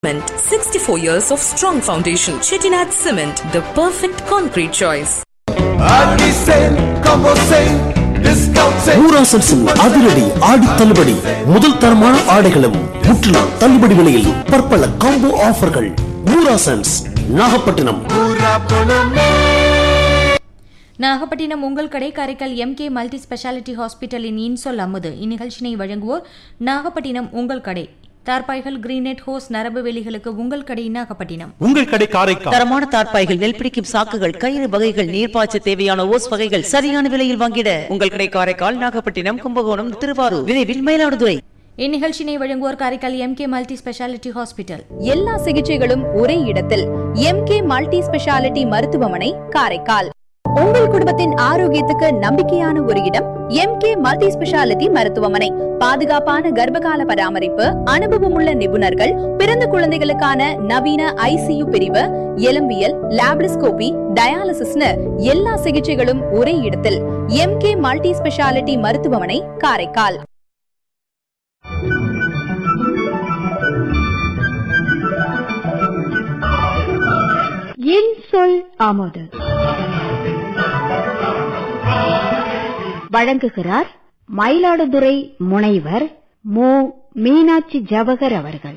Cement, 64 years of strong foundation. Chettinad Cement, the perfect concrete choice. Alisen, Combosen, Discount ஊராசன்ஸின் அதிரடி ஆடி தள்ளுபடி முதல் தரமான ஆடைகளும் முற்றிலும் தள்ளுபடி விலையில் பற்பல காம்போ ஆஃபர்கள் ஊராசன்ஸ் நாகப்பட்டினம் நாகப்பட்டினம் உங்கள் கடை காரைக்கால் எம்கே மல்டி ஸ்பெஷாலிட்டி ஹாஸ்பிட்டலின் இன்சொல் அமுது இந்நிகழ்ச்சினை வழங்குவோர் நாகப்பட்டினம் உங்கள் கடை தார்பாய்கள் கிரீனெட் ஹோஸ் நரம்பு வேலிகளுக்கு உங்கள் கடை நாகப்பட்டினம் உங்கள் கடை காரைக்கால் தரமான தார்ப்பாய்கள் நெல் பிடிக்கும் சாக்குகள் கயிறு வகைகள் நீர்ப்பாய்ச்ச தேவையான ஓஸ் வகைகள் சரியான விலையில் வாங்கிட உங்கள் கடை காரைக்கால் நாகப்பட்டினம் கும்பகோணம் திருவாரூர் விரைவில் மயிலாடுதுறை இந்நிகழ்ச்சினை வழங்குவோர் Karaikal MK multi speciality hospital எல்லா சிகிச்சைகளும் ஒரே இடத்தில் எம்கே மல்டி ஸ்பெஷாலிட்டி மருத்துவமனை காரைக்கால் உங்கள் குடும்பத்தின் ஆரோக்கியத்துக்கு நம்பிக்கையான ஒரு இடம் எம்கே மல்டி ஸ்பெஷாலிட்டி மருத்துவமனை பாதுகாப்பான கர்ப்பகால பராமரிப்பு அனுபவமுள்ள நிபுணர்கள் பிறந்த குழந்தைகளுக்கான நவீன ஐசியு பிரிவு எலும்பியல் லாப்டிஸ்கோபி டயாலிசிஸ்னு எல்லா சிகிச்சைகளும் ஒரே இடத்தில் எம்கே மல்டி ஸ்பெஷாலிட்டி மருத்துவமனை காரைக்கால் என் சொல் ஆமோது வழங்குகிறார் மயிலாடுதுறை முனைவர் மு மீனாட்சி ஜவஹர் அவர்கள்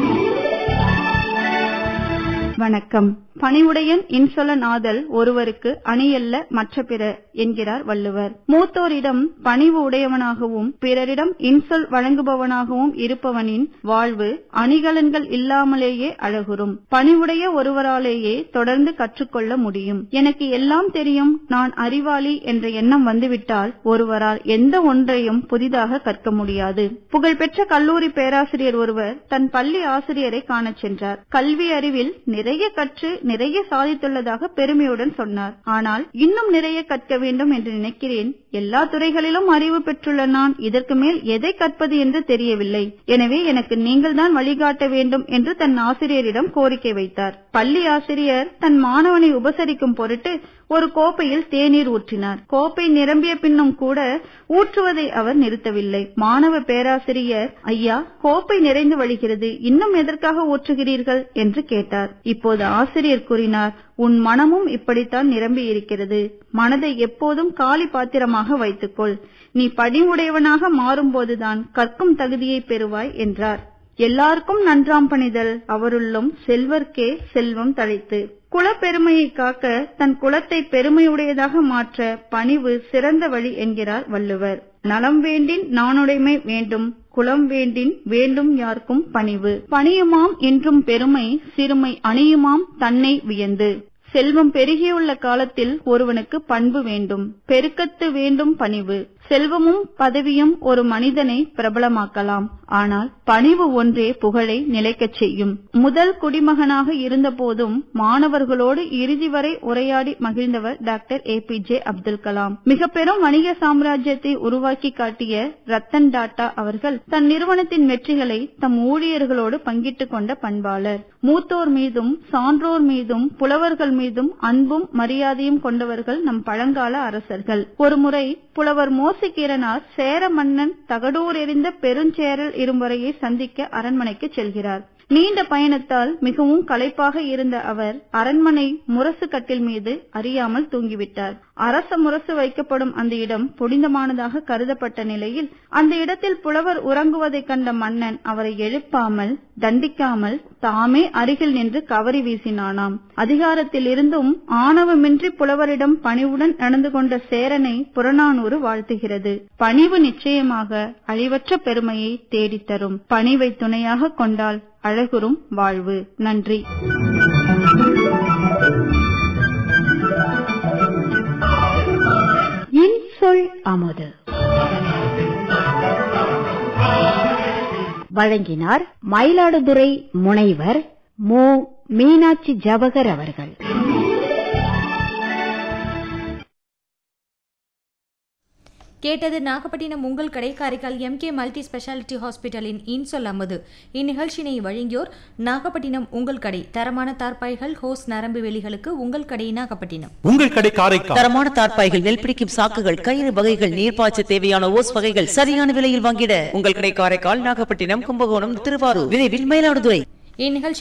வணக்கம் பணிவுடையன் இன்சொல நாதல் ஒருவருக்கு அணியல்ல மற்ற பிற என்கிறார் வள்ளுவர் மூத்தோரிடம் பணிவு உடையவனாகவும் பிறரிடம் இன்சொல் வழங்குபவனாகவும் இருப்பவனின் வாழ்வு அணிகலன்கள் இல்லாமலேயே அழகுறும் பணிவுடைய ஒருவராலேயே தொடர்ந்து கற்றுக்கொள்ள முடியும் எனக்கு எல்லாம் தெரியும் நான் அறிவாளி என்ற எண்ணம் வந்துவிட்டால் ஒருவரால் எந்த ஒன்றையும் புதிதாக கற்க முடியாது புகழ்பெற்ற கல்லூரி பேராசிரியர் ஒருவர் தன் பள்ளி ஆசிரியரை காணச் சென்றார் கல்வி அறிவில் நிறைய கற்று நிறைய சாதித்துள்ளதாக பெருமையுடன் சொன்னார் ஆனால் இன்னும் நிறைய கற்க வேண்டும் என்று நினைக்கிறேன் எல்லா துறைகளிலும் அறிவு பெற்றுள்ள நான் இதற்கு மேல் எதை கற்பது என்று தெரியவில்லை எனவே எனக்கு நீங்கள் தான் வழிகாட்ட வேண்டும் என்று தன் ஆசிரியரிடம் கோரிக்கை வைத்தார் பள்ளி ஆசிரியர் தன் மாணவனை உபசரிக்கும் பொருட்டு ஒரு கோப்பையில் தேநீர் ஊற்றினார் கோப்பை நிரம்பிய பின்னும் கூட ஊற்றுவதை அவர் நிறுத்தவில்லை மாணவ பேராசிரியர் ஐயா கோப்பை நிறைந்து வழிகிறது இன்னும் எதற்காக ஊற்றுகிறீர்கள் என்று கேட்டார் இப்போது ஆசிரியர் கூறினார் உன் மனமும் இப்படித்தான் நிரம்பி இருக்கிறது மனதை எப்போதும் காலி பாத்திரமாக வைத்துக்கொள் நீ படிவுடையவனாக மாறும்போதுதான் கற்கும் தகுதியை பெறுவாய் என்றார் எல்லாருக்கும் நன்றாம் பணிதல் அவருள்ளும் செல்வர்க்கே செல்வம் தழைத்து குலப்பெருமையை காக்க தன் குலத்தை பெருமையுடையதாக மாற்ற பணிவு சிறந்த வழி என்கிறார் வள்ளுவர் நலம் வேண்டின் நானுடைமை வேண்டும் குலம் வேண்டின் வேண்டும் யார்க்கும் பணிவு பணியுமாம் என்றும் பெருமை சிறுமை அணியுமாம் தன்னை வியந்து செல்வம் பெருகியுள்ள காலத்தில் ஒருவனுக்கு பண்பு வேண்டும் பெருக்கத்து வேண்டும் பணிவு செல்வமும் பதவியும் ஒரு மனிதனை பிரபலமாக்கலாம் ஆனால் பணிவு ஒன்றே புகழை நிலைக்கச் செய்யும் முதல் குடிமகனாக இருந்த போதும் மாணவர்களோடு இறுதி வரை உரையாடி மகிழ்ந்தவர் doctor A P J Abdul Kalam மிக பெரும் வணிக சாம்ராஜ்யத்தை உருவாக்கி காட்டிய ரத்தன் டாட்டா அவர்கள் தன் நிறுவனத்தின் வெற்றிகளை தம் ஊழியர்களோடு பங்கிட்டுக் கொண்ட பண்பாளர் மூத்தோர் மீதும் சான்றோர் மீதும் புலவர்கள் மீதும் அன்பும் மரியாதையும் கொண்டவர்கள் நம் பழங்கால அரசர்கள் ஒருமுறை புலவர் மோசிகீரனார் சேர மன்னன் தகடூர் எறிந்த பெருஞ்சேரல் இரும்புறையை சந்திக்க அரண்மனைக்கு செல்கிறார் நீண்ட பயணத்தால் மிகவும் களைப்பாக இருந்த அவர் அரண்மனை முரசு கட்டில் மீது அறியாமல் தூங்கிவிட்டார் அரச முரசு வைக்கப்படும் அந்த இடம் புனிதமானதாக கருதப்பட்ட நிலையில் அந்த இடத்தில் புலவர் உறங்குவதைக் கண்ட மன்னன் அவரை எழுப்பாமல் தண்டிக்காமல் தாமே அருகில் நின்று கவரி வீசினானாம் அதிகாரத்தில் இருந்தும் ஆணவமின்றி புலவரிடம் பணிவுடன் நடந்து கொண்ட சேரனை புறநானூறு வாழ்த்துகிறது பணிவு நிச்சயமாக அழிவற்ற பெருமையை தேடித்தரும் பணிவை துணையாக கொண்டால் அழகுறும் வாழ்வு நன்றி என் சொல் ஆமோது வழங்கினார் மயிலாடுதுறை முனைவர் மு மீனாட்சி ஜவஹர் அவர்கள் கேட்டது நாகப்பட்டினம் உங்கள் கடை காரைக்கால் எம்கே மல்டி ஸ்பெஷாலிட்டி ஹாஸ்பிட்டலின் இன்சொல் அமுது இந்நிகழ்ச்சினை வழங்கியோர் நாகப்பட்டினம் உங்கள் கடை தரமான தார்பாய்கள் ஹோஸ் நரம்பு வேலிகளுக்கு உங்கள் கடை நாகப்பட்டினம் உங்கள் கடை காரைக்கால் தரமான தார்ப்பாய்கள் நெல் பிடிக்கும் சாக்குகள் கயிறு வகைகள் நீர்ப்பாய்ச்ச தேவையான ஓஸ் வகைகள் சரியான விலையில் வாங்கிட உங்கள் கடை காரைக்கால் நாகப்பட்டினம் கும்பகோணம் திருவாரூர் விரைவில் மயிலாடுதுறை இந்நிகழ்ச்சி